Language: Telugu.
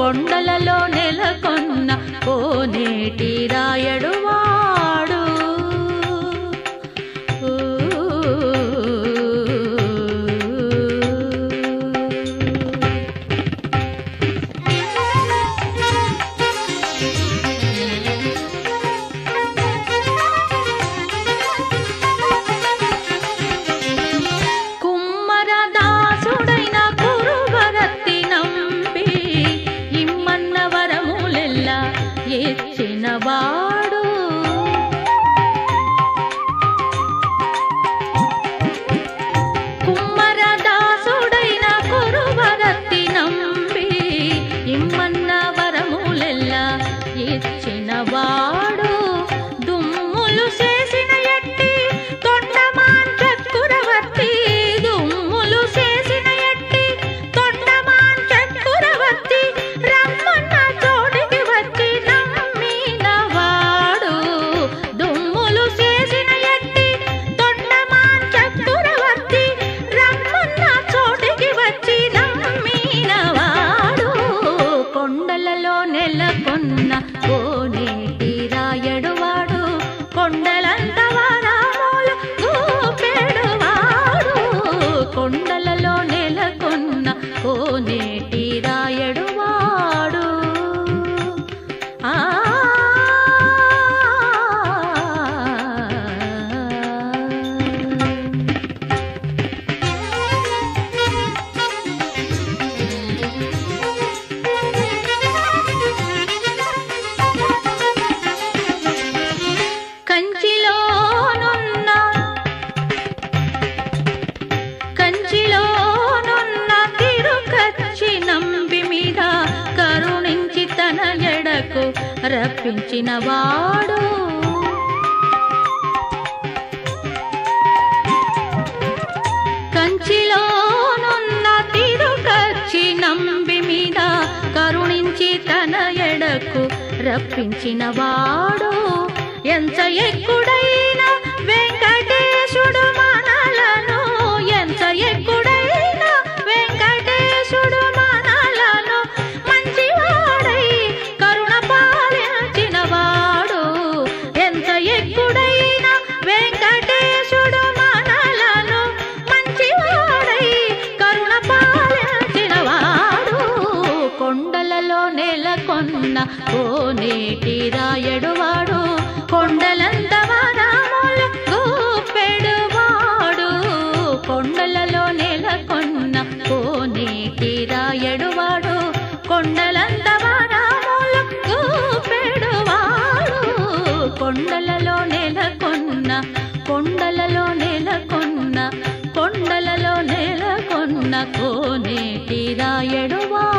కొండలలో నెలకొన్న కోనేటి రాయడు వాడు కుమ్మరదాసుడైన కురువరత్తి నంబి ఇమ్మన్న వరములెల్ల ఎచ్చినవాడు కుమ్మరదాసుడైన కురువరత్తి నంబి ఇమ్మన్న వరములెల్ల ఇచ్చినవాడు దుమ్ములు చేసిన ఎట్టి తొండమాన్ చక్కురవర్తి దుమ్ములు చేసిన ఎట్టి తొండమాన్ చక్కురవర్తి రమ్మన్న చోటికి వచ్చి నమ్మినవాడు దుమ్ములు చేసిన ఎట్టి తొండమాన్ చక్కురవర్తి రమ్మన్న చోటికి వచ్చి నమ్మినవాడు కొండలలో నెలకొన్న కోనేటి రాయడువాడు కొండలంత వారాములు గోపెడువాడు కొండలలో నెలకొన్న కోనేటి రాయడువాడు ఆ కంచిలోనున్న కంచిలోనున్న తిరుకచ్చి నంబి మీద కరుణించి తన ఎడకు రప్పించిన వాడు కంచిలోనున్న తిరుకచ్చి నంబి మీద కరుణించి తన ఎడకు రప్పించిన వాడు ఎంత ఎక్కుడైన వెంకటేశుడు మనలను ఎంత ఎక్కుడైన వెంకటేశుడు మనలను మంచివాడై కరుణ పాలించిన వాడు ఎంత ఎక్కుడైన వెంకటేశుడు మనలను మంచివాడై కరుణ పాలించిన వాడు కొండలలో నెలకొన్న కోనేటి రాయడు వాడు కొండలంత వారాములు గోపెడువాడు కొండలలో నెలకొన్న కోనేటి రాయడు వాడు కొండలంత వారాములు గోపెడువాడు కొండలలో నెలకొన్న కొండలలో నెలకొన్న కొండలలో నెలకొన్న కోనేటి రాయడువాడు